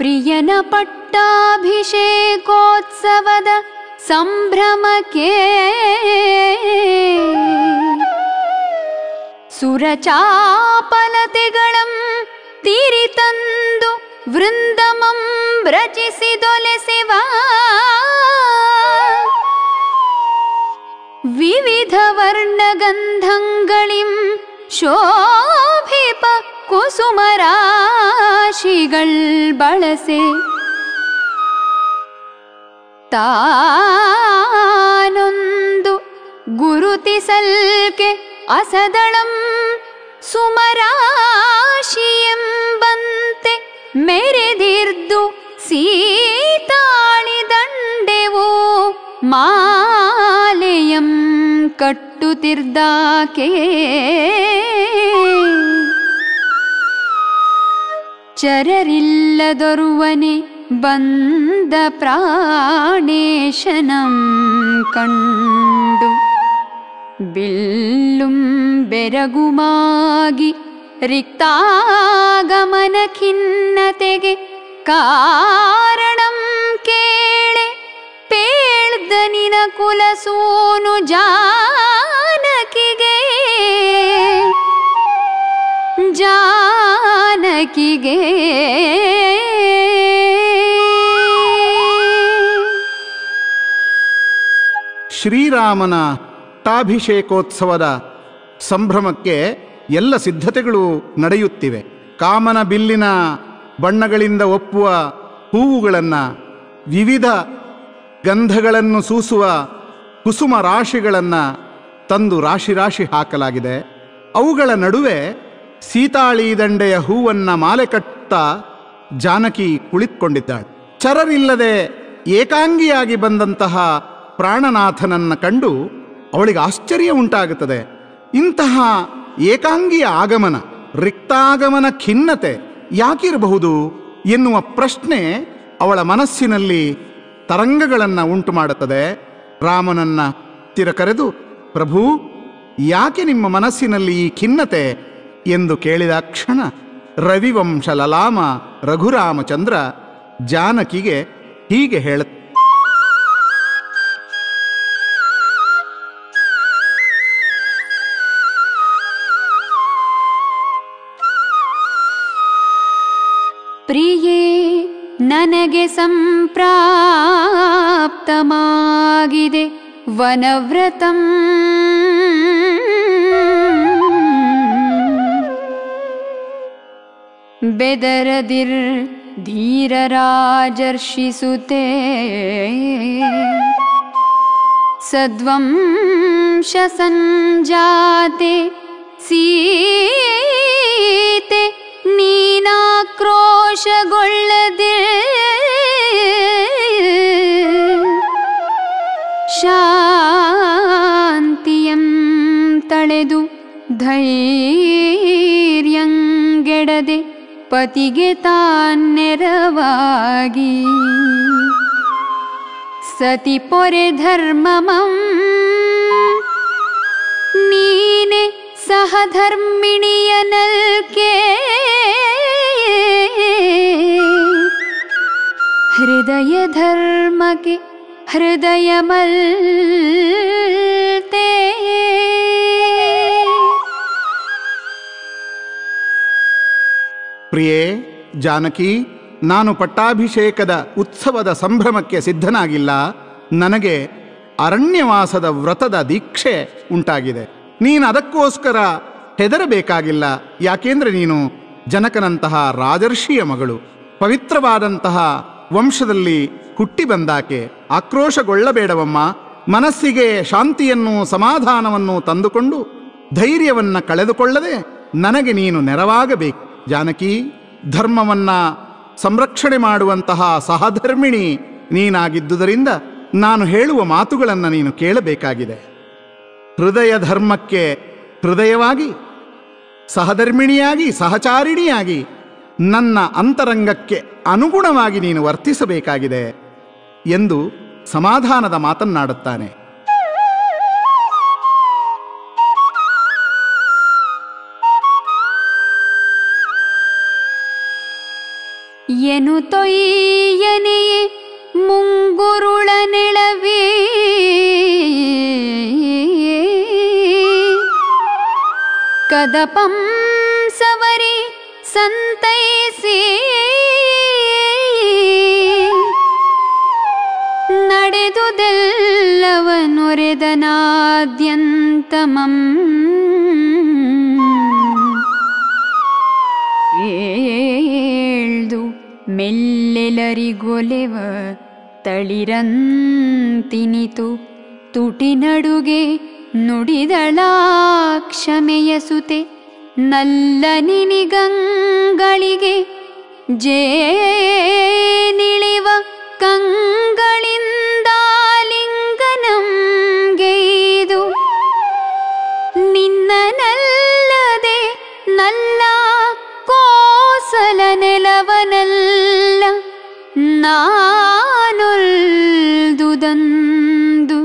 ಪ್ರಿಯನ ಪಟ್ಟಾಭಿಷೇಕೋತ್ಸವದ ಸಂಭ್ರಮಕ್ಕೆ ಸುರಚಾಪಲತೆಗಳಂ ತೀರಿತಂದು ವೃಂದಮಂ ರಚಿಸಿದೊಲೆಸಿವ ವಿವಿಧ ವರ್ಣಗಂಧಗಳಿಂ ಶೋಭಿಪ ಕುಸುಮರಾಶಿಗಳ್ ಬಳಸೆ ತಾನೊಂದು ಗುರುತಿಸಲ್ಕೆ ಅಸದಳಂ ಸುಮರಾಶಿಯೆಂಬಂತೆ ಮೆರೆದಿರ್ದು ಸೀತಾಳಿ ದಂಡೆವು ಮಾಲೆಯಂ ಕಟ್ಟುತ್ತಿರ್ದಾಕೆ ಚರರಿಲ್ಲದೊರುವನೆ ಬಂದ ಪ್ರಾಣೇಶನಂ ಕಂಡು ಬಿಲ್ಲುಂ ಬೆರಗುಮಾಗಿ ರಿಕ್ತಾಗಮನ ಖಿನ್ನತೆಗೆ ಕಾರಣಂ ಕೇಳೆ ಪೇಳ್ದನಿನ ಕುಲಸೂನು ಜಾನಕಿಗೆ ಜಾನಕಿಗೆ ಶ್ರೀರಾಮನ ಪಟ್ಟಾಭಿಷೇಕೋತ್ಸವದ ಸಂಭ್ರಮಕ್ಕೆ ಎಲ್ಲ ಸಿದ್ಧತೆಗಳು ನಡೆಯುತ್ತಿವೆ ಕಾಮನ ಬಿಲ್ಲಿನ ಬಣ್ಣಗಳಿಂದ ಒಪ್ಪುವ ಹೂವುಗಳನ್ನು ವಿವಿಧ ಗಂಧಗಳನ್ನು ಸೂಸುವ ಕುಸುಮ ರಾಶಿಗಳನ್ನು ತಂದು ರಾಶಿ ರಾಶಿ ಹಾಕಲಾಗಿದೆ ಅವುಗಳ ನಡುವೆ ಸೀತಾಳಿ ದಂಡೆಯ ಹೂವನ್ನ ಮಾಲೆ ಕಟ್ಟುತ್ತಾ ಜಾನಕಿ ಕುಳಿತುಕೊಂಡಿದ್ದಾಳೆ ಚರರಿಲ್ಲದೆ ಏಕಾಂಗಿಯಾಗಿ ಬಂದಂತಹ ಪ್ರಾಣನಾಥನನ್ನ ಕಂಡು ಅವಳಿಗೆ ಆಶ್ಚರ್ಯ ಉಂಟಾಗುತ್ತದೆ ಇಂತಹ ಏಕಾಂಗಿಯ ಆಗಮನ ರಿಕ್ತಾಗಮನ ಖಿನ್ನತೆ ಯಾಕಿರಬಹುದು ಎನ್ನುವ ಪ್ರಶ್ನೆ ಅವಳ ಮನಸ್ಸಿನಲ್ಲಿ ತರಂಗಗಳನ್ನು ಉಂಟು ಮಾಡುತ್ತದೆ ರಾಮನನ್ನ ಹತ್ತಿರ ಕರೆದು ಪ್ರಭು ಯಾಕೆ ನಿಮ್ಮ ಮನಸ್ಸಿನಲ್ಲಿ ಈ ಖಿನ್ನತೆ ಎಂದು ಕೇಳಿದ ಕ್ಷಣ ರವಿವಂಶ ಲಲಾಮ ರಘುರಾಮಚಂದ್ರ ಜಾನಕಿಗೆ ಹೀಗೆ ಹೇಳ ಪ್ರಿಯೇ ನನಗೆ ಸಂಪ್ರಾಪ್ತಮಾಗಿದೆ ವನವ್ರತಂ ಬೆದರದಿರ್ ಧೀರರಾಜರ್ಷಿಸುತ್ತೆ ಸದ್ವಂಶ ಸಂಜಾತೆ ಸೀತೆ ನೀನಾಕ್ರೋಶಗೊಳ್ಳದೆ ಶಾಂತಿಯಂ ತಳೆದು ಧೈರ್ಯಂಗೆಡದೆ ಪತಿಗೆ ತಾನೆರವಾಗಿ ಸತಿ ಪೊರೆ ಧರ್ಮಮಂ ನೀನೆ ಸಹಧರ್ಮಿಣಿಯನಲ್ಕೆ ಹೃದಯ ಧರ್ಮಕ್ಕೆ ಹೃದಯ ಮಲ್ತೆ ಪ್ರಿಯೇ ಜಾನಕಿ ನಾನು ಪಟ್ಟಾಭಿಷೇಕದ ಉತ್ಸವದ ಸಂಭ್ರಮಕ್ಕೆ ಸಿದ್ಧನಾಗಿಲ್ಲ ನನಗೆ ಅರಣ್ಯವಾಸದ ವ್ರತದ ದೀಕ್ಷೆ ಉಂಟಾಗಿದೆ ನೀನು ಅದಕ್ಕೋಸ್ಕರ ಹೆದರಬೇಕಾಗಿಲ್ಲ ಯಾಕೆಂದ್ರೆ ನೀನು ಜನಕನಂತಹ ರಾಜರ್ಷಿಯ ಮಗಳು ಪವಿತ್ರವಾದಂತಹ ವಂಶದಲ್ಲಿ ಹುಟ್ಟಿ ಬಂದಾಕೆ ಆಕ್ರೋಶಗೊಳ್ಳಬೇಡವಮ್ಮ ಮನಸ್ಸಿಗೆ ಶಾಂತಿಯನ್ನು ಸಮಾಧಾನವನ್ನು ತಂದುಕೊಂಡು ಧೈರ್ಯವನ್ನ ಕಳೆದುಕೊಳ್ಳದೆ ನನಗೆ ನೀನು ನೆರವಾಗಬೇಕು ಜಾನಕಿ ಧರ್ಮವನ್ನ ಸಂರಕ್ಷಣೆ ಮಾಡುವಂತಹ ಸಹಧರ್ಮಿಣಿ ನೀನಾಗಿದ್ದುದರಿಂದ ನಾನು ಹೇಳುವ ಮಾತುಗಳನ್ನು ನೀನು ಕೇಳಬೇಕಾಗಿದೆ ಹೃದಯ ಧರ್ಮಕ್ಕೆ ಹೃದಯವಾಗಿ ಸಹಧರ್ಮಿಣಿಯಾಗಿ ಸಹಚಾರಿಣಿಯಾಗಿ ನನ್ನ ಅಂತರಂಗಕ್ಕೆ ಅನುಗುಣವಾಗಿ ನೀನು ವರ್ತಿಸಬೇಕಾಗಿದೆ ಎಂದು ಸಮಾಧಾನದ ಮಾತನ್ನಾಡುತ್ತಾನೆ ಎನು ತೊಯ್ಯನೆಯೇ ಮುಂಗುರುಳ ನೆಳವೇ ಕದಪಂ ಸವರಿ ಸಂತೈಸಿ ನಡೆದುದೆಲ್ಲವನೊರೆದನಾದ್ಯಂತಮಂ ಏಳ್ದು ಮೆಲ್ಲೆಲರಿಗೊಲೆವ ತಳಿರಂತಿನಿತು ತುಟಿ ನಡುಗೆ ನುಡಿದಳ ಕ್ಷಮೆಯ ಸುತೆ ನಲ್ಲ ನಿನಿಗಂಗಳಿಗೆ ಜೇನಿಳಿವ ಕಂಗಳಿಂದಾಲಿಂಗನಂಗೆಯ್ದು ನಿನ್ನನಲ್ಲದೆ ನಲ್ಲ ಕೋಸಲ ನೆಲವನಲ್ಲ ನಾನೊಲ್ದುದಂದು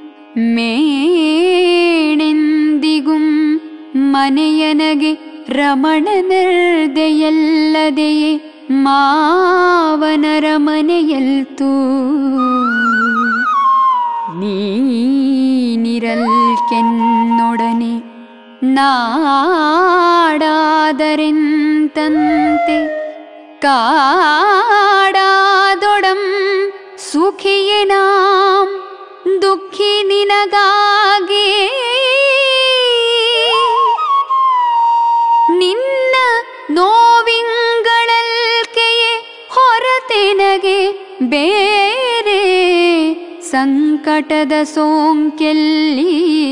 ಮೇಣೆಂದಿಗುಂ ಮನೆಯನಗೆ ರಮಣನೆರ್ದೆಯಲ್ಲದೆಯೇ ಮಾವನರ ಮನೆಯಲ್ತೂ ನೀನಿರಲ್ಕೆನ್ನೊಡನೆ ನಾಡಾದರೆಂತಂತೆ ಕಾಡಾದೊಡಂ ಸುಖಿಯೇ ನಾಂ ದುಃಖಿ ನಿನಗಾಗಿ ನಿನ್ನ ನೋವಿಂಗಳಲ್ಕೆಯೇ ಹೊರತೆನಗೆ ಬೇರೆ ಸಂಕಟದ ಸೋಂಕೆಲ್ಲಿ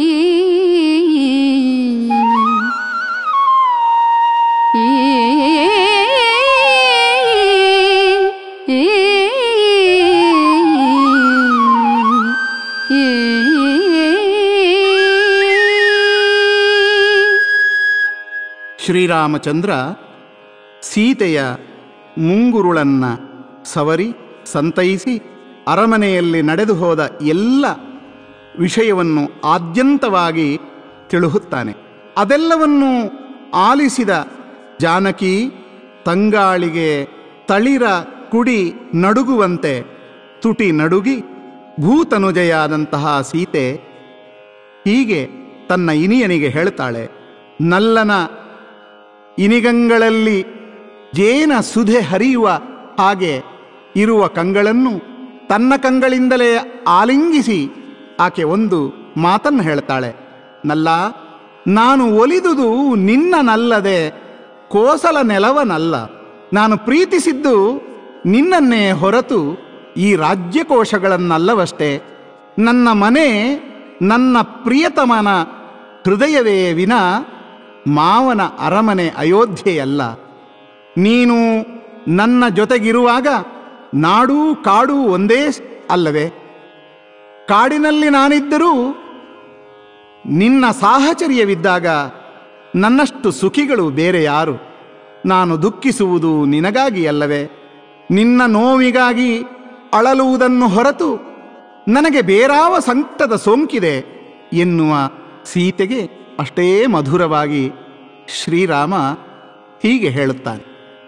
ಶ್ರೀರಾಮಚಂದ್ರ ಸೀತೆಯ ಮುಂಗುರುಳನ್ನ ಸವರಿ ಸಂತೈಸಿ ಅರಮನೆಯಲ್ಲಿ ನಡೆದು ಹೋದ ಎಲ್ಲ ವಿಷಯವನ್ನು ಆದ್ಯಂತವಾಗಿ ತಿಳುಹುತ್ತಾನೆ ಅದೆಲ್ಲವನ್ನು ಆಲಿಸಿದ ಜಾನಕಿ ತಂಗಾಳಿಗೆ ತಳಿರ ಕುಡಿ ನಡುಗುವಂತೆ ತುಟಿ ನಡುಗಿ ಭೂತನುಜೆಯಾದಂತಹ ಸೀತೆ ಹೀಗೆ ತನ್ನ ಇನಿಯನಿಗೆ ಹೇಳ್ತಾಳೆ ನಲ್ಲನ ಇನಿಗಂಗಳಲ್ಲಿ ಜೇನ ಸುಧೆ ಹರಿಯುವ ಹಾಗೆ ಇರುವ ಕಂಗಳನ್ನು ತನ್ನ ಕಂಗಳಿಂದಲೇ ಆಲಿಂಗಿಸಿ ಆಕೆ ಒಂದು ಮಾತನ್ನು ಹೇಳ್ತಾಳೆ ನಲ್ಲ ನಾನು ಒಲಿದುದು ನಿನ್ನನಲ್ಲದೆ ಕೋಸಲ ನೆಲವನಲ್ಲ ನಾನು ಪ್ರೀತಿಸಿದ್ದು ನಿನ್ನನ್ನೇ ಹೊರತು ಈ ರಾಜ್ಯಕೋಶಗಳನ್ನಲ್ಲವಷ್ಟೇ ನನ್ನ ಮನೆ ನನ್ನ ಪ್ರಿಯತಮನ ಹೃದಯವೇ ವಿನ ಮಾವನ ಅರಮನೆ ಅಯೋಧ್ಯೆಯಲ್ಲ ನೀನು ನನ್ನ ಜೊತೆಗಿರುವಾಗ ನಾಡು ಕಾಡು ಒಂದೇ ಅಲ್ಲವೇ ಕಾಡಿನಲ್ಲಿ ನಾನಿದ್ದರೂ ನಿನ್ನ ಸಾಹಚರ್ಯವಿದ್ದಾಗ ನನ್ನಷ್ಟು ಸುಖಿಗಳು ಬೇರೆ ಯಾರು ನಾನು ದುಃಖಿಸುವುದು ನಿನಗಾಗಿ ಅಲ್ಲವೇ ನಿನ್ನ ನೋವಿಗಾಗಿ ಅಳಲುವುದನ್ನು ಹೊರತು ನನಗೆ ಬೇರಾವ ಸಂಕಟದ ಸೋಂಕಿದೆ ಎನ್ನುವ ಸೀತೆಗೆ ಅಷ್ಟೇ ಮಧುರವಾಗಿ ಶ್ರೀರಾಮ ಹೀಗೆ ಹೇಳುತ್ತಾನೆ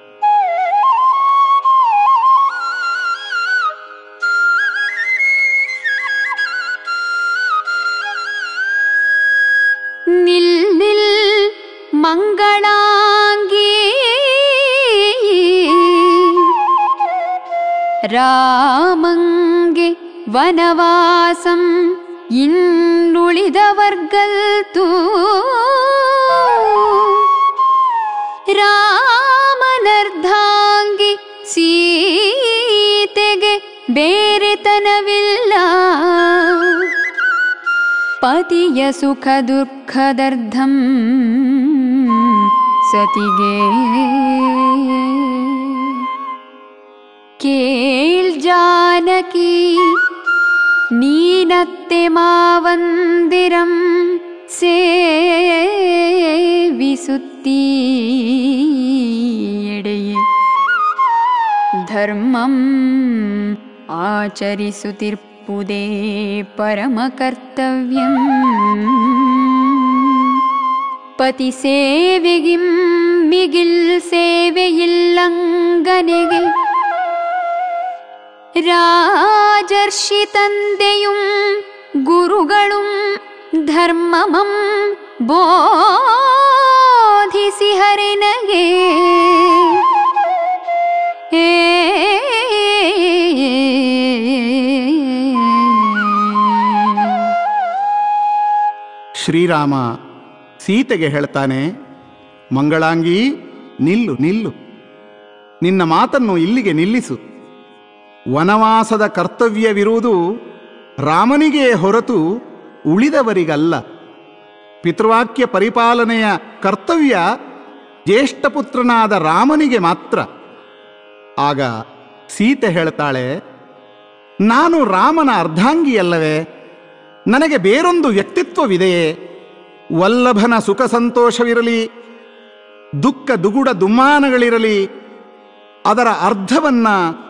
ನಿಲ್ ನಿಲ್ ಮಂಗಳಾಂಗಿ ರಾಮಂಗೆ ವನವಾಸಂ ಇನ್ನುಳಿದವರ್ಗಲ್ತೂ ರಾಮನರ್ಧಾಂಗಿ ಸೀತೆಗೆ ಬೇರೆತನವಿಲ್ಲ ಪತಿಯ ಸುಖ ದುಃಖದರ್ಧಂ ಸತಿಗೆ ಕೇಳ್ ಜಾನಕಿ ನೀನತ್ತೆ ಮಾವಂದಿರಂ ಸೇವಿಸುತ್ತೀ ಎಡೆಯೇ ಧರ್ಮಂ ಆಚರಿಸುತ್ತಿರ್ಪುದೇ ಪರಮ ಕರ್ತವ್ಯಂ ಪತಿ ಸೇವೆಗಿಂ ಮಿಗಿಲ್ ಸೇವೆಯಿಲ್ಲಂಗನೆಗೆ രാജർഷി തന്തെയും ഗുരുകളും ധർമ്മമം ബോധിಸಿ ಹರಿನಗೆ ಏ ಶ್ರೀರಾಮ ಸೀತೆಗೆ ಹೇಳ್ತಾನೆ ಮಂಗಳಾಂಗಿ ನಿಲ್ಲು ನಿಲ್ಲು ನಿನ್ನ ಮಾತನ್ನು ಇಲ್ಲಿಗೆ ನಿಲ್ಲಿಸು ವನವಾಸದ ಕರ್ತವ್ಯವಿರುವುದು ರಾಮನಿಗೆ ಹೊರತು ಉಳಿದವರಿಗಲ್ಲ ಪಿತೃವಾಕ್ಯ ಪರಿಪಾಲನೆಯ ಕರ್ತವ್ಯ ಜ್ಯೇಷ್ಠಪುತ್ರನಾದ ರಾಮನಿಗೆ ಮಾತ್ರ ಆಗ ಸೀತೆ ಹೇಳ್ತಾಳೆ ನಾನು ರಾಮನ ಅರ್ಧಾಂಗಿಯಲ್ಲವೇ ನನಗೆ ಬೇರೊಂದು ವ್ಯಕ್ತಿತ್ವವಿದೆಯೇ ವಲ್ಲಭನ ಸುಖ ಸಂತೋಷವಿರಲಿ ದುಃಖ ದುಗುಡ ದುಮ್ಮಾನಗಳಿರಲಿ ಅದರ ಅರ್ಧವನ್ನ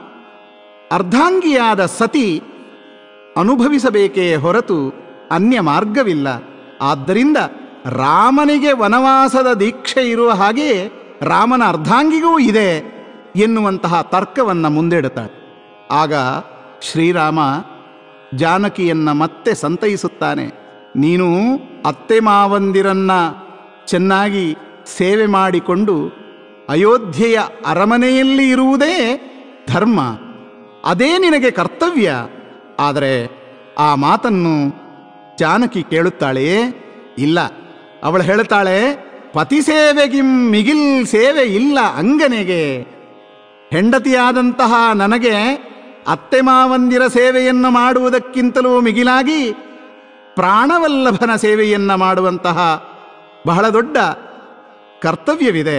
ಅರ್ಧಾಂಗಿಯಾದ ಸತಿ ಅನುಭವಿಸಬೇಕೇ ಹೊರತು ಅನ್ಯ ಮಾರ್ಗವಿಲ್ಲ ಆದ್ದರಿಂದ ರಾಮನಿಗೆ ವನವಾಸದ ದೀಕ್ಷೆ ಇರುವ ಹಾಗೆಯೇ ರಾಮನ ಅರ್ಧಾಂಗಿಗೂ ಇದೆ ಎನ್ನುವಂತಹ ತರ್ಕವನ್ನು ಮುಂದಿಡುತ್ತಾಳೆ ಆಗ ಶ್ರೀರಾಮ ಜಾನಕಿಯನ್ನ ಮತ್ತೆ ಸಂತೈಸುತ್ತಾನೆ ನೀನು ಅತ್ತೆ ಮಾವಂದಿರನ್ನ ಚೆನ್ನಾಗಿ ಸೇವೆ ಮಾಡಿಕೊಂಡು ಅಯೋಧ್ಯೆಯ ಅರಮನೆಯಲ್ಲಿ ಇರುವುದೇ ಧರ್ಮ ಅದೇ ನಿನಗೆ ಕರ್ತವ್ಯ ಆದರೆ ಆ ಮಾತನ್ನು ಜಾನಕಿ ಕೇಳುತ್ತಾಳೆಯೇ ಇಲ್ಲ ಅವಳು ಹೇಳುತ್ತಾಳೆ ಪತಿ ಸೇವೆಗಿಂ ಮಿಗಿಲ್ ಸೇವೆ ಇಲ್ಲ ಅಂಗನೆಗೆ ಹೆಂಡತಿಯಾದಂತಹ ನನಗೆ ಅತ್ತೆ ಮಾವಂದಿರ ಸೇವೆಯನ್ನು ಮಾಡುವುದಕ್ಕಿಂತಲೂ ಮಿಗಿಲಾಗಿ ಪ್ರಾಣವಲ್ಲಭನ ಸೇವೆಯನ್ನ ಮಾಡುವಂತಹ ಬಹಳ ದೊಡ್ಡ ಕರ್ತವ್ಯವಿದೆ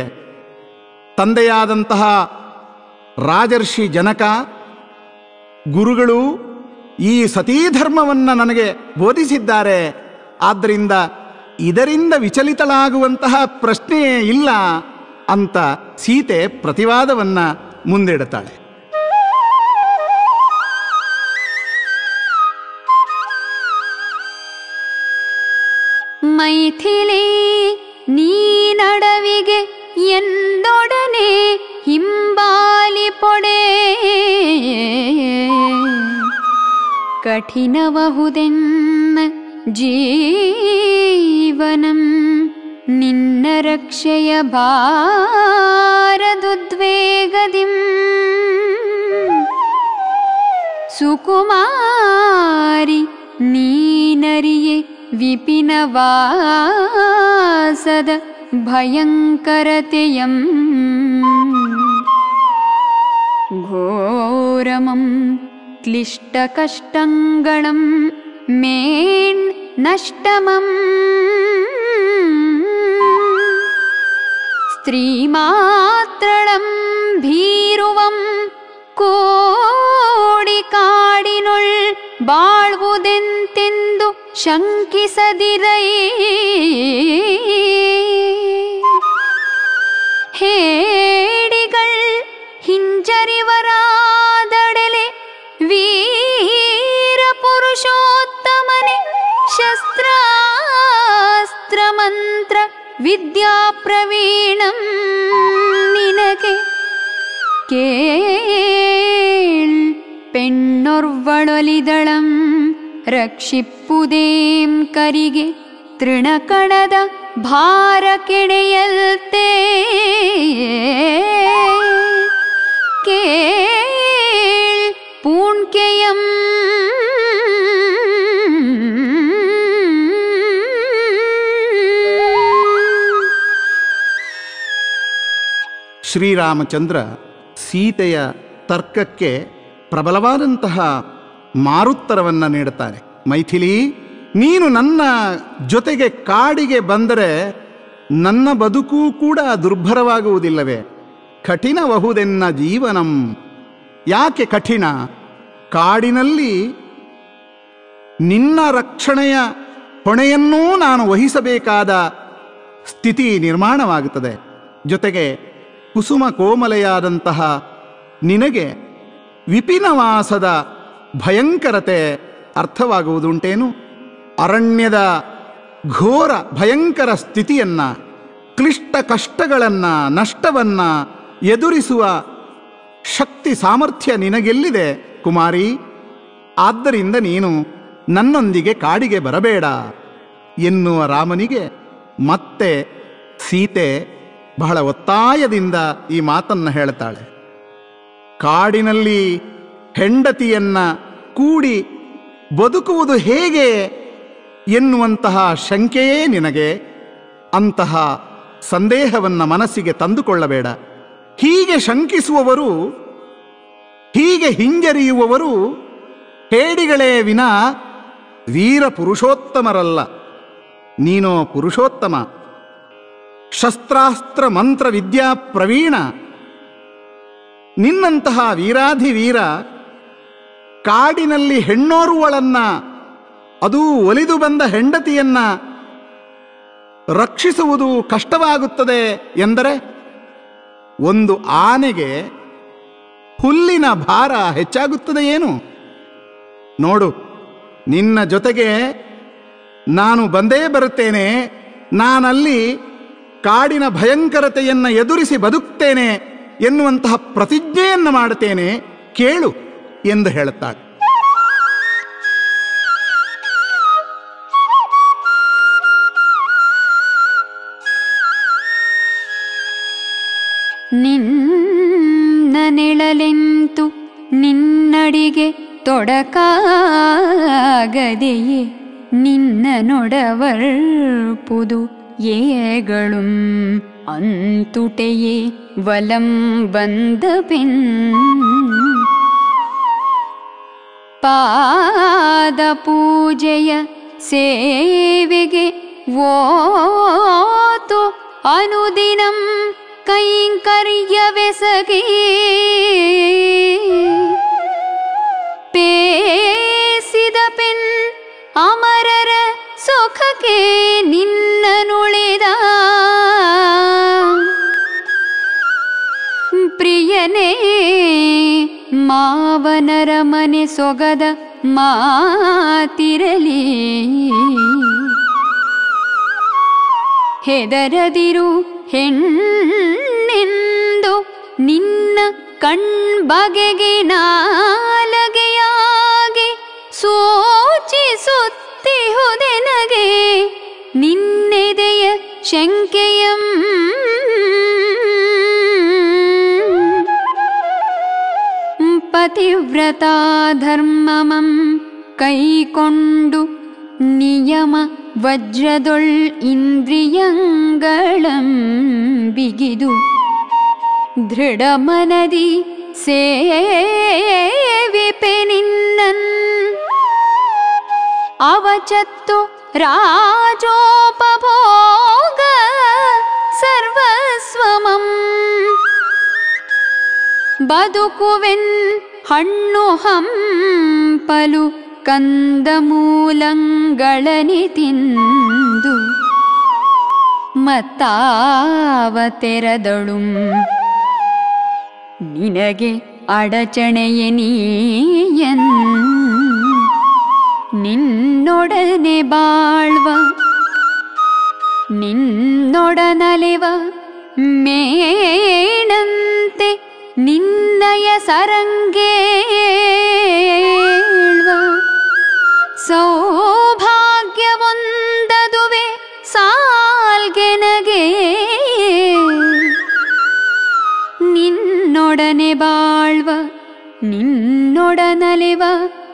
ತಂದೆಯಾದಂತಹ ರಾಜರ್ಷಿ ಜನಕ ಗುರುಗಳು ಈ ಸತೀಧರ್ಮವನ್ನು ನನಗೆ ಬೋಧಿಸಿದ್ದಾರೆ ಆದ್ದರಿಂದ ಇದರಿಂದ ವಿಚಲಿತಳಾಗುವಂತಹ ಪ್ರಶ್ನೆಯೇ ಇಲ್ಲ ಅಂತ ಸೀತೆ ಪ್ರತಿವಾದವನ್ನ ಮುಂದಿಡುತ್ತಾಳೆ ಮೈಥಿಲಿ ನೀನಡವಿಗೆ ಎಂದೊಡನೆ ಹಿಂಬಾಲಿ ಪೊಡೆ ಕಠಿಣಬಹುದೆನ್ನ ಜೀವನಂ ನಿನ್ನ ರಕ್ಷೆಯ ಭಾರದುದ್ವೇಗದಿಂ ಸುಕುಮಾರಿ ನೀನರಿಯೆ ವಿಪಿನವಾಸದ ಭಯಂಕರತೆಯಂ ಘೋರಮಂ ಕ್ಲಿಷ್ಟಕಷ್ಟಂಗಳಂ ಮೇಣ್ ನಷ್ಟಮಂ സ്ത്രീമാത്രളം ഭീരുവം കോടി കാടിനുൾ ಬಾಳ್ವುದೆಂತೆಂದು ಶಂಕಿಸದಿರೈ ಹೇಡಿಗಳ್ ಹಿಂಜರಿವರಾದಡೆಲೆ ವೀರ ಪುರುಷೋತ್ತಮನೆ ಶಸ್ತ್ರಾಸ್ತ್ರ ಮಂತ್ರ ವಿದ್ಯಾ ಪ್ರವೀಣಂ ನಿನಗೆ കേൾ പെണ്ണൊർവളൊലിതളം രക്ഷിപ്പുതേം കരികെ തൃണകണದ ಭಾರ ಕೆಡೆಯಲ್ತೆ ಕೇಳ್ ಪೂಣ್ಕೆಯಂ ಶ್ರೀರಾಮಚಂದ್ರ ಸೀತೆಯ ತರ್ಕಕ್ಕೆ ಪ್ರಬಲವಾದಂತಹ ಮಾರುತ್ತರವನ್ನು ನೀಡುತ್ತಾರೆ ಮೈಥಿಲಿ ನೀನು ನನ್ನ ಜೊತೆಗೆ ಕಾಡಿಗೆ ಬಂದರೆ ನನ್ನ ಬದುಕು ಕೂಡ ದುರ್ಭರವಾಗುವುದಿಲ್ಲವೇ ಕಠಿಣಬಹುದೆನ್ನ ಜೀವನಂ ಯಾಕೆ ಕಠಿಣ ಕಾಡಿನಲ್ಲಿ ನಿನ್ನ ರಕ್ಷಣೆಯ ಹೊಣೆಯನ್ನೂ ನಾನು ವಹಿಸಬೇಕಾದ ಸ್ಥಿತಿ ನಿರ್ಮಾಣವಾಗುತ್ತದೆ ಜೊತೆಗೆ ಕುಸುಮ ಕೋಮಲೆಯಾದಂತಹ ನಿನಗೆ ವಿಪಿನವಾಸದ ಭಯಂಕರತೆ ಅರ್ಥವಾಗುವುದುಂಟೇನು ಅರಣ್ಯದ ಘೋರ ಭಯಂಕರ ಸ್ಥಿತಿಯನ್ನ ಕ್ಲಿಷ್ಟ ಕಷ್ಟಗಳನ್ನ ನಷ್ಟವನ್ನ ಎದುರಿಸುವ ಶಕ್ತಿ ಸಾಮರ್ಥ್ಯ ನಿನಗೆಲ್ಲಿದೆ ಕುಮಾರಿ ಆದ್ದರಿಂದ ನೀನು ನನ್ನೊಂದಿಗೆ ಕಾಡಿಗೆ ಬರಬೇಡ ಎನ್ನುವ ರಾಮನಿಗೆ ಮತ್ತೆ ಸೀತೆ ಬಹಳ ಒತ್ತಾಯದಿಂದ ಈ ಮಾತನ್ನು ಹೇಳ್ತಾಳೆ ಕಾಡಿನಲ್ಲಿ ಹೆಂಡತಿಯನ್ನ ಕೂಡಿ ಬದುಕುವುದು ಹೇಗೆ ಎನ್ನುವಂತಹ ಶಂಕೆಯೇ ನಿನಗೆ ಅಂತಹ ಸಂದೇಹವನ್ನು ಮನಸ್ಸಿಗೆ ತಂದುಕೊಳ್ಳಬೇಡ ಹೀಗೆ ಶಂಕಿಸುವವರು ಹೀಗೆ ಹಿಂಜರಿಯುವವರು ಹೇಡಿಗಳೇ ವಿನ ವೀರ ಪುರುಷೋತ್ತಮರಲ್ಲ ನೀನೋ ಪುರುಷೋತ್ತಮ ಶಸ್ತ್ರಾಸ್ತ್ರ ಮಂತ್ರ ವಿದ್ಯಾ ಪ್ರವೀಣ ನಿನ್ನಂತಹ ವೀರಾಧಿವೀರ ಕಾಡಿನಲ್ಲಿ ಹೆಣ್ಣೋರುವಳನ್ನ ಅದೂ ಒಲಿದು ಬಂದ ಹೆಂಡತಿಯನ್ನ ರಕ್ಷಿಸುವುದು ಕಷ್ಟವಾಗುತ್ತದೆ ಎಂದರೆ ಒಂದು ಆನೆಗೆ ಹುಲ್ಲಿನ ಭಾರ ಹೆಚ್ಚಾಗುತ್ತದೆ ಏನು ನೋಡು ನಿನ್ನ ಜೊತೆಗೆ ನಾನು ಬಂದೇ ಬರುತ್ತೇನೆ ನಾನಲ್ಲಿ ಕಾಡಿನ ಭಯಂಕರತೆಯನ್ನು ಎದುರಿಸಿ ಬದುಕ್ತೇನೆ ಎನ್ನುವಂತಹ ಪ್ರತಿಜ್ಞೆಯನ್ನು ಮಾಡುತ್ತೇನೆ ಕೇಳು ಎಂದು ಹೇಳುತ್ತಾಳೆ ನಿನ್ನ ನೆಳಲೆಂತು ನಿನ್ನಡಿಗೆ ತೊಡಕಾಗದೆಯೇ ನಿನ್ನ ನೊಡವರ್ಪುದು ಏಗಳು ಅಂತುಟೆಯೇ ವಲಂ ಬಂದ ಪೆನ್ ಪಾದ ಪೂಜೆಯ ಸೇವೆಗೆ ಓತು ಅನುದಿನಂ ಕೈಂಕರ್ಯವೆಸಗಿ ಪೇಸಿದ ಪೆನ್ ಅಮರರ ಸುಖಕ್ಕೆ ನಿನ್ನ ನುಳಿದ ಪ್ರಿಯನೇ ಮಾವನರ ಮನೆ ಸೊಗದ ಮಾತಿರಲಿ ಹೆದರದಿರು ಹೆಣ್ಣೆಂದು ನಿನ್ನ ಕಣ್ಬಗೆಗೆ ನಾಲಗೆಯಾಗಿ ಸೋಚಿಸುತ್ತಿಹುದೆನಗೆ ನಿನ್ನೆದೆಯ ಶಂಕೆಯಂ ಪತಿವ್ರತಾ ಧರ್ಮಮಂ ಕೈಕೊಂಡು ನಿಯಮ ವಜ್ರದೊಳ್ ಇಂದ್ರಿಯಂಗಳಂ ಬಿಗಿದು ದೃಢಮನದಿ ಸೇವಿಪೆ ನಿನ್ನನ್ ಅವಚತ್ತು ರಾಜೋಪಭೋಗ ಸರ್ವಸ್ವಮಂ ಬದುಕುವೆನ್ ಹಣ್ಣು ಹಂಪಲು ಕಂದಮೂಲಂಗಳನಿ ತಿಂದು ಮತ್ತಾವ ತೆರದಳುಂ ನಿನಗೆ ಅಡಚಣೆಯ ನೀಯನ್ ನಿನ್ನೊಡನೆ ಬಾಳ್ವ ನಿನ್ನೊಡನಲಿವ ಮೇಣಂತೆ ನಿನ್ನಯ ಸರಂಗೇಳ್ವ ಸೌಭಾಗ್ಯವೊಂದದುವೆ ಸಾಲ್ಗೆನಗೆ ನಿನ್ನೊಡನೆ ಬಾಳ್ವ ನಿನ್ನೊಡನಲಿವ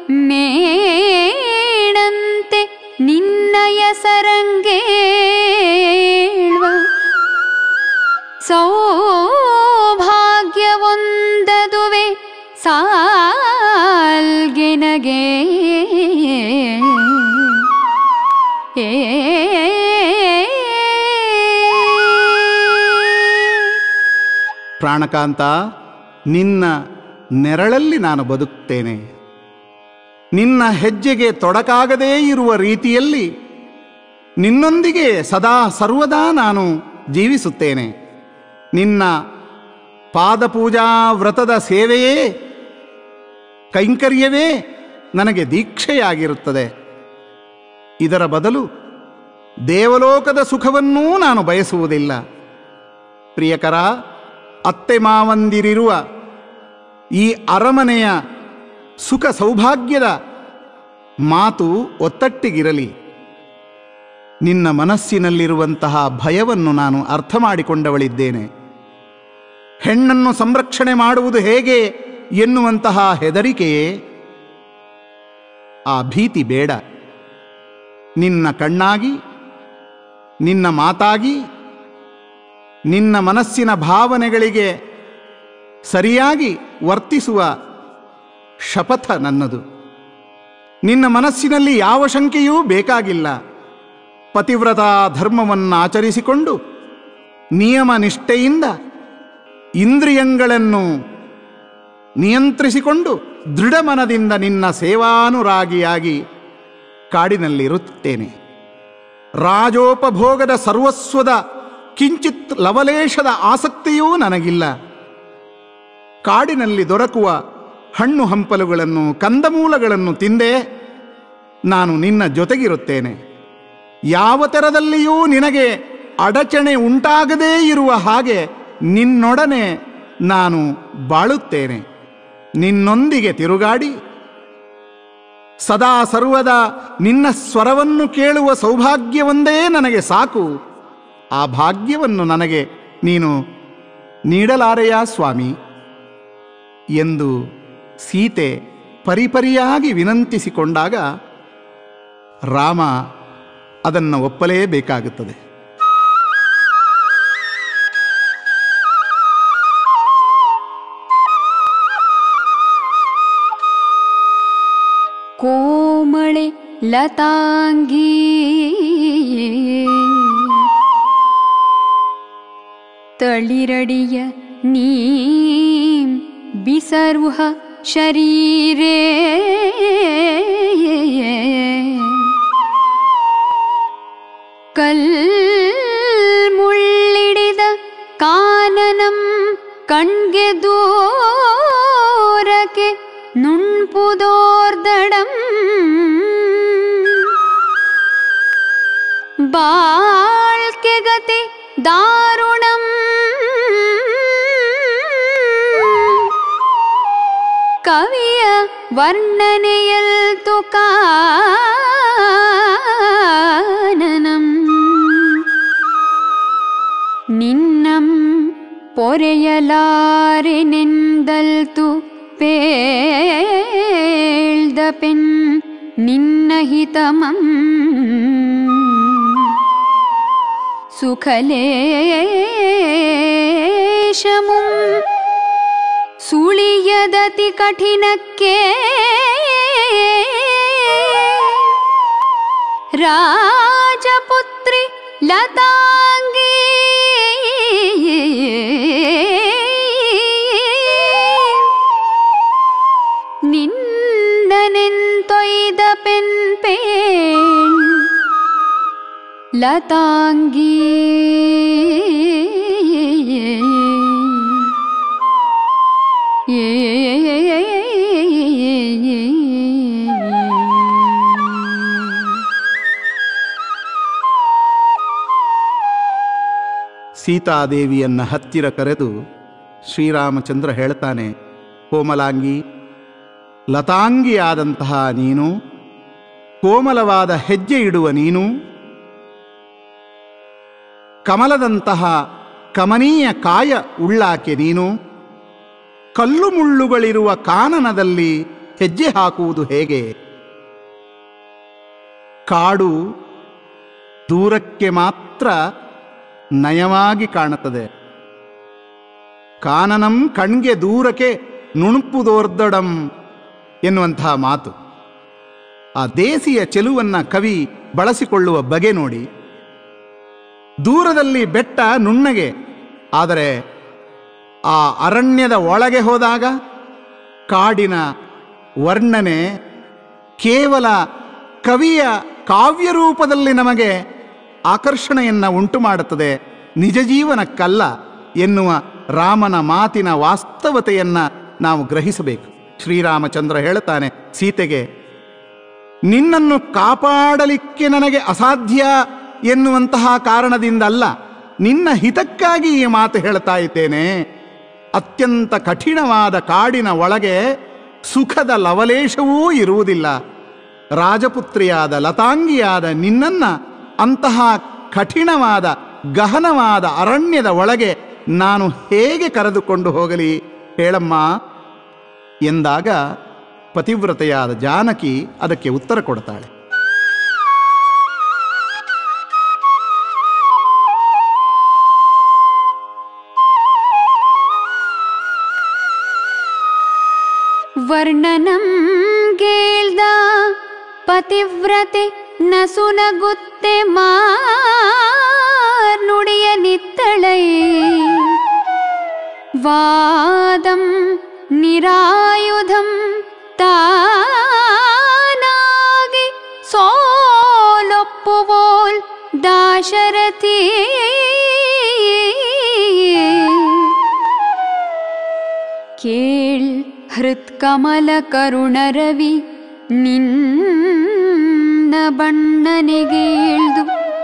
ಮೇಣಂತೆ ನಿನ್ನಯ ಸರಂಗೇಳ್ವ ಸೌಭಾಗ್ಯವೊಂದದುವೆ ಸಾಲ್ಗೆನಗೆ ಏ ಪ್ರಾಣಕಾಂತ ನಿನ್ನ ನೆರಳಲ್ಲಿ ನಾನು ಬದುಕ್ತೇನೆ ನಿನ್ನ ಹೆಜ್ಜೆಗೆ ತೊಡಕಾಗದೇ ಇರುವ ರೀತಿಯಲ್ಲಿ ನಿನ್ನೊಂದಿಗೆ ಸದಾ ಸರ್ವದಾ ನಾನು ಜೀವಿಸುತ್ತೇನೆ ನಿನ್ನ ಪಾದಪೂಜಾ ವ್ರತದ ಸೇವೆಯೇ ಕೈಂಕರ್ಯವೇ ನನಗೆ ದೀಕ್ಷೆಯಾಗಿರುತ್ತದೆ ಇದರ ಬದಲು ದೇವಲೋಕದ ಸುಖವನ್ನೂ ನಾನು ಬಯಸುವುದಿಲ್ಲ ಪ್ರಿಯಕರ ಅತ್ತೆ ಮಾವಂದಿರಿರುವ ಈ ಅರಮನೆಯ ಸುಖ ಸೌಭಾಗ್ಯದ ಮಾತು ಒತ್ತಟ್ಟಿಗಿರಲಿ ನಿನ್ನ ಮನಸ್ಸಿನಲ್ಲಿರುವಂತಹ ಭಯವನ್ನು ನಾನು ಅರ್ಥ ಮಾಡಿಕೊಂಡವಳಿದ್ದೇನೆ ಹೆಣ್ಣನ್ನು ಸಂರಕ್ಷಣೆ ಮಾಡುವುದು ಹೇಗೆ ಎನ್ನುವಂತಹ ಹೆದರಿಕೆಯೇ ಆ ಭೀತಿ ಬೇಡ ನಿನ್ನ ಕಣ್ಣಾಗಿ ನಿನ್ನ ಮಾತಾಗಿ ನಿನ್ನ ಮನಸ್ಸಿನ ಭಾವನೆಗಳಿಗೆ ಸರಿಯಾಗಿ ವರ್ತಿಸುವ ಶಪಥ ನನ್ನದು ನಿನ್ನ ಮನಸ್ಸಿನಲ್ಲಿ ಯಾವ ಶಂಕೆಯೂ ಬೇಕಾಗಿಲ್ಲ ಪತಿವ್ರತಾ ಧರ್ಮವನ್ನು ಆಚರಿಸಿಕೊಂಡು ನಿಯಮ ನಿಷ್ಠೆಯಿಂದ ಇಂದ್ರಿಯಗಳನ್ನು ನಿಯಂತ್ರಿಸಿಕೊಂಡು ದೃಢಮನದಿಂದ ನಿನ್ನ ಸೇವಾನುರಾಗಿಯಾಗಿ ಕಾಡಿನಲ್ಲಿರುತ್ತೇನೆ ರಾಜೋಪಭೋಗದ ಸರ್ವಸ್ವದ ಕಿಂಚಿತ್ ಲವಲೇಶದ ಆಸಕ್ತಿಯೂ ನನಗಿಲ್ಲ ಕಾಡಿನಲ್ಲಿ ದೊರಕುವ ಹಣ್ಣು ಹಂಪಲುಗಳನ್ನು ಕಂದಮೂಲಗಳನ್ನು ತಿಂದೇ ನಾನು ನಿನ್ನ ಜೊತೆಗಿರುತ್ತೇನೆ ಯಾವ ತೆರದಲ್ಲಿಯೂ ನಿನಗೆ ಅಡಚಣೆ ಉಂಟಾಗದೇ ಇರುವ ಹಾಗೆ ನಿನ್ನೊಡನೆ ನಾನು ಬಾಳುತ್ತೇನೆ ನಿನ್ನೊಂದಿಗೆ ತಿರುಗಾಡಿ ಸದಾ ಸರ್ವದ ನಿನ್ನ ಸ್ವರವನ್ನು ಕೇಳುವ ಸೌಭಾಗ್ಯವೊಂದೇ ನನಗೆ ಸಾಕು ಆ ಭಾಗ್ಯವನ್ನು ನನಗೆ ನೀನು ನೀಡಲಾರೆಯಾ ಸ್ವಾಮಿ ಎಂದು ಸೀತೆ ಪರಿಪರಿಯಾಗಿ ವಿನಂತಿಸಿಕೊಂಡಾಗ ರಾಮ ಅದನ್ನು ಒಪ್ಪಲೇಬೇಕಾಗುತ್ತದೆ ಕೋಮಳೆ ಲತಾಂಗಿ ತಳಿರಡಿಯ ನೀ ಬಿಸರುಹ ಶರೀರೇ ಕಲ್ಮುಳ್ಳಿಡಿದ ಕಾನನಂ ಕಣ್ಗೆ ದೂರಕ್ಕೆ ನುಣ್ಪುದೋರ್ದಡಂ ಬಾಳ್ಕೆ ಗತಿ ದಾರುಣಂ ಕವಿಯ ವರ್ಣನೆಯಲ್ತು ಕಾನನಂ ನಿನ್ನಂ ಪೊರೆಯಲಾರೆನೆಂದಲ್ತು ಪೇಳ್ದ ಪೆನ್ ನಿನ್ನ ಹಿತಮಂ ಸುಖಲೇಶಮುಂ ಸುಳಿಯದತಿ ಕಠಿಣಕ್ಕೆ ರಾಜಪುತ್ರಿ ಲತಾಂಗಿ ನಿಂದನೆಂತೊಯ್ದ ಪೆನ್ ಪೇಣ್ ಲತಾಂಗಿ ಸೀತಾದೇವಿಯನ್ನ ಹತ್ತಿರ ಕರೆದು ಶ್ರೀರಾಮಚಂದ್ರ ಹೇಳ್ತಾನೆ ಕೋಮಲಾಂಗಿ ಲತಾಂಗಿಯಾದಂತಹ ನೀನು ಕೋಮಲವಾದ ಹೆಜ್ಜೆ ಇಡುವ ನೀನು ಕಮಲದಂತಹ ಕಮನೀಯ ಕಾಯ ಉಳ್ಳಾಕೆ ನೀನು ಕಲ್ಲು ಮುಳ್ಳುಗಳಿರುವ ಕಾನನದಲ್ಲಿ ಹೆಜ್ಜೆ ಹಾಕುವುದು ಹೇಗೆ ಕಾಡು ದೂರಕ್ಕೆ ಮಾತ್ರ ನಯವಾಗಿ ಕಾಣುತ್ತದೆ ಕಾನನಂ ಕಣ್ಗೆ ದೂರಕ್ಕೆ ನುಣುಪುದೋರ್ದಡಂ ಎನ್ನುವಂತಹ ಮಾತು ಆ ದೇಸಿಯ ಚೆಲುವನ್ನ ಕವಿ ಬಳಸಿಕೊಳ್ಳುವ ಬಗೆ ನೋಡಿ ದೂರದಲ್ಲಿ ಬೆಟ್ಟ ನುಣ್ಣಗೆ ಆದರೆ ಆ ಅರಣ್ಯದ ಒಳಗೆ ಹೋದಾಗ ಕಾಡಿನ ವರ್ಣನೆ ಕೇವಲ ಕವಿಯ ಕಾವ್ಯ ರೂಪದಲ್ಲಿ ನಮಗೆ ಆಕರ್ಷಣೆಯನ್ನು ಉಂಟು ಮಾಡುತ್ತದೆ ನಿಜ ಜೀವನಕ್ಕಲ್ಲ ಎನ್ನುವ ರಾಮನ ಮಾತಿನ ವಾಸ್ತವತೆಯನ್ನ ನಾವು ಗ್ರಹಿಸಬೇಕು ಶ್ರೀರಾಮಚಂದ್ರ ಹೇಳುತ್ತಾನೆ ಸೀತೆಗೆ ನಿನ್ನನ್ನು ಕಾಪಾಡಲಿಕ್ಕೆ ನನಗೆ ಅಸಾಧ್ಯ ಎನ್ನುವಂತಹ ಕಾರಣದಿಂದಲ್ಲ ನಿನ್ನ ಹಿತಕ್ಕಾಗಿ ಈ ಮಾತು ಹೇಳ್ತಾ ಇದ್ದೇನೆ ಅತ್ಯಂತ ಕಠಿಣವಾದ ಕಾಡಿನ ಒಳಗೆ ಸುಖದ ಲವಲೇಶವೂ ಇರುವುದಿಲ್ಲ ರಾಜಪುತ್ರಿಯಾದ ಲತಾಂಗಿಯಾದ ನಿನ್ನನ್ನ ಅಂತಹ ಕಠಿಣವಾದ ಗಹನವಾದ ಅರಣ್ಯದ ಒಳಗೆ ನಾನು ಹೇಗೆ ಕರೆದುಕೊಂಡು ಹೋಗಲಿ ಹೇಳಮ್ಮ ಎಂದಾಗ ಪತಿವ್ರತೆಯಾದ ಜಾನಕಿ ಅದಕ್ಕೆ ಉತ್ತರ ಕೊಡ್ತಾಳೆ ವರ್ಣನಂ ಕೇಳ್ದ ಪತಿವ್ರತೆ ನಸುನಗುತ್ತೆ ಮಾರ್ನುಡಿಯ ನಿತ್ತಳೈ ವಾದಂ ನಿರಾಯುಧಂ ತಾನಾಗಿ ಸೋಲೊಪ್ಪುವೋಲ್ ದಾಶರಥಿ ಕೇಳ್ ಹೃತ್ಕಮಲ ಕರುಣರವಿ ನಿನ್ನ ಬಣ್ಣನೆಗೇಳ್ದು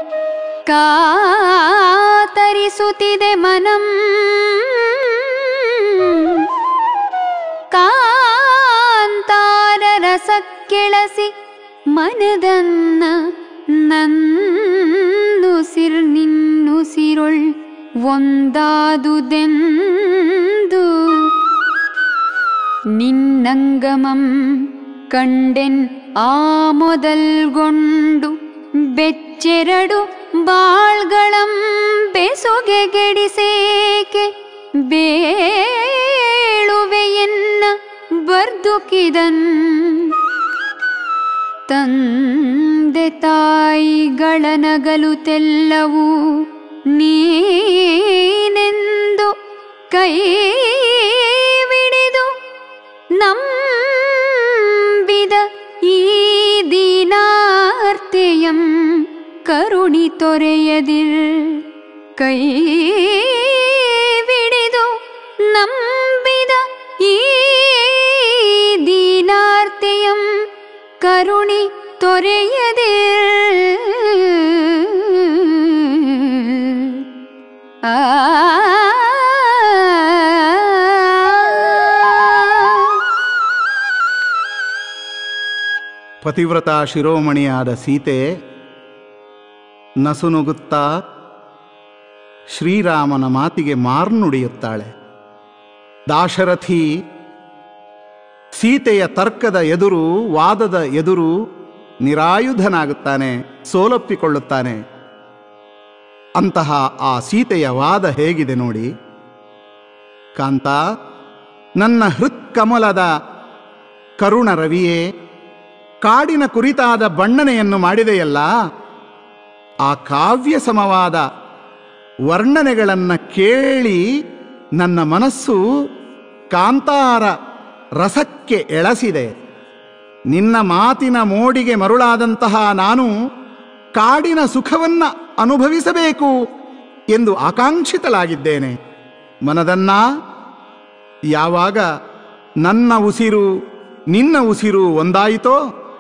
ಕಾತರಿಸುತ್ತಿದೆ ಮನಂ ಕಾಂತಾರ ರಸ ಕೆಳಸಿ ಮನದನ್ನ ನನ್ನುಸಿರ್ ನಿನ್ನುಸಿರೊಳ್ ಒಂದಾದುದೆಂದು ನಿನ್ನಂಗಮಂ ಕಂಡೆನ್ ಆ ಮೊದಲ್ಗೊಂಡು ಬೆಚ್ಚೆರಡು ಬಾಳ್ಗಳಂ ಬೆಸುಗೆಗೆಡಿಸೇಕೆ ಬೇಳುವೆಯನ್ನ ಬರ್ದುಕಿದನ್ ತಂದೆ ತಾಯಿಗಳ ನಗಲು ತೆಲ್ಲವೂ ನೀನೆಂದು ಕೈ ಬಿಡಿದು ನಂಬಿದ ಈ ದೀನಾರ್ತೆಯಂ ಕರುಣಿ ತೊರೆಯದಿರ್ ಕೈ ಬಿಡಿದು ನಂಬಿದ ಈ ದೀನಾರ್ತೆಯಂ ಕರುಣಿ ತೊರೆಯದಿರ್ ಆ ಪತಿವ್ರತ ಶಿರೋಮಣಿಯಾದ ಸೀತೆ ನಸುನುಗುತ್ತಾ ಶ್ರೀರಾಮನ ಮಾತಿಗೆ ಮಾರ್ನುಡಿಯುತ್ತಾಳೆ ದಾಶರಥಿ ಸೀತೆಯ ತರ್ಕದ ಎದುರು ವಾದದ ಎದುರು ನಿರಾಯುಧನಾಗುತ್ತಾನೆ ಸೋಲೊಪ್ಪಿಕೊಳ್ಳುತ್ತಾನೆ ಅಂತಹ ಆ ಸೀತೆಯ ವಾದ ಹೇಗಿದೆ ನೋಡಿ ಕಾಂತ ನನ್ನ ಹೃತ್ಕಮಲದ ಕರುಣ ರವಿಯೇ ಕಾಡಿನ ಕುರಿತಾದ ಬಣ್ಣನೆಯನ್ನು ಮಾಡಿದೆಯಲ್ಲ ಆ ಕಾವ್ಯ ಸಮವಾದ ವರ್ಣನೆಗಳನ್ನು ಕೇಳಿ ನನ್ನ ಮನಸ್ಸು ಕಾಂತಾರ ರಸಕ್ಕೆ ಎಳಸಿದೆ ನಿನ್ನ ಮಾತಿನ ಮೋಡಿಗೆ ಮರುಳಾದಂತಹ ನಾನು ಕಾಡಿನ ಸುಖವನ್ನ ಅನುಭವಿಸಬೇಕು ಎಂದು ಆಕಾಂಕ್ಷಿತಳಾಗಿದ್ದೇನೆ ಮನದನ್ನ ಯಾವಾಗ ನನ್ನ ಉಸಿರು ನಿನ್ನ ಉಸಿರು ಒಂದಾಯಿತೋ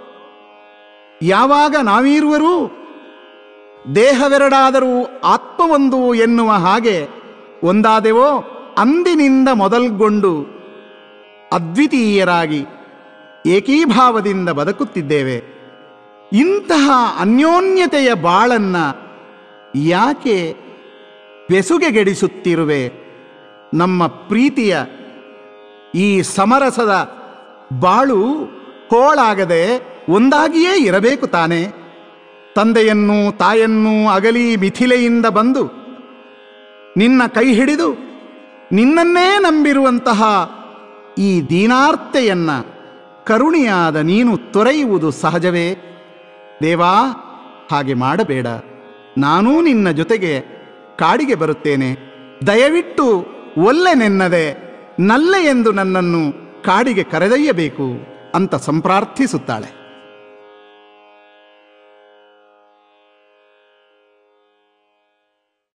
ಯಾವಾಗ ನಾವೀರುವರು ದೇಹವೆರಡಾದರೂ ಆತ್ಮವೊಂದು ಎನ್ನುವ ಹಾಗೆ ಒಂದಾದೆವೋ ಅಂದಿನಿಂದ ಮೊದಲ್ಗೊಂಡು ಅದ್ವಿತೀಯರಾಗಿ ಏಕೀಭಾವದಿಂದ ಬದುಕುತ್ತಿದ್ದೇವೆ ಇಂತಹ ಅನ್ಯೋನ್ಯತೆಯ ಬಾಳನ್ನ ಯಾಕೆ ಬೆಸುಗೆಗೆಡಿಸುತ್ತಿರುವೆ ನಮ್ಮ ಪ್ರೀತಿಯ ಈ ಸಮರಸದ ಬಾಳು ಹೋಳಾಗದೆ ಒಂದಾಗಿಯೇ ಇರಬೇಕು ತಾನೆ ತಂದೆಯನ್ನು ತಾಯನ್ನು ಅಗಲಿ ಮಿಥಿಲೆಯಿಂದ ಬಂದು ನಿನ್ನ ಕೈ ಹಿಡಿದು ನಿನ್ನನ್ನೇ ನಂಬಿರುವಂತಹ ಈ ದೀನಾರ್ತೆಯನ್ನ ಕರುಣಿಯಾದ ನೀನು ತೊರೆಯುವುದು ಸಹಜವೇ ದೇವಾ ಹಾಗೆ ಮಾಡಬೇಡ ನಾನೂ ನಿನ್ನ ಜೊತೆಗೆ ಕಾಡಿಗೆ ಬರುತ್ತೇನೆ ದಯವಿಟ್ಟು ಒಲ್ಲೆನೆನ್ನದೆ ನಲ್ಲೆ ಎಂದು ನನ್ನನ್ನು ಕಾಡಿಗೆ ಕರೆದೊಯ್ಯಬೇಕು ಅಂತ ಸಂಪ್ರಾರ್ಥಿಸುತ್ತಾಳೆ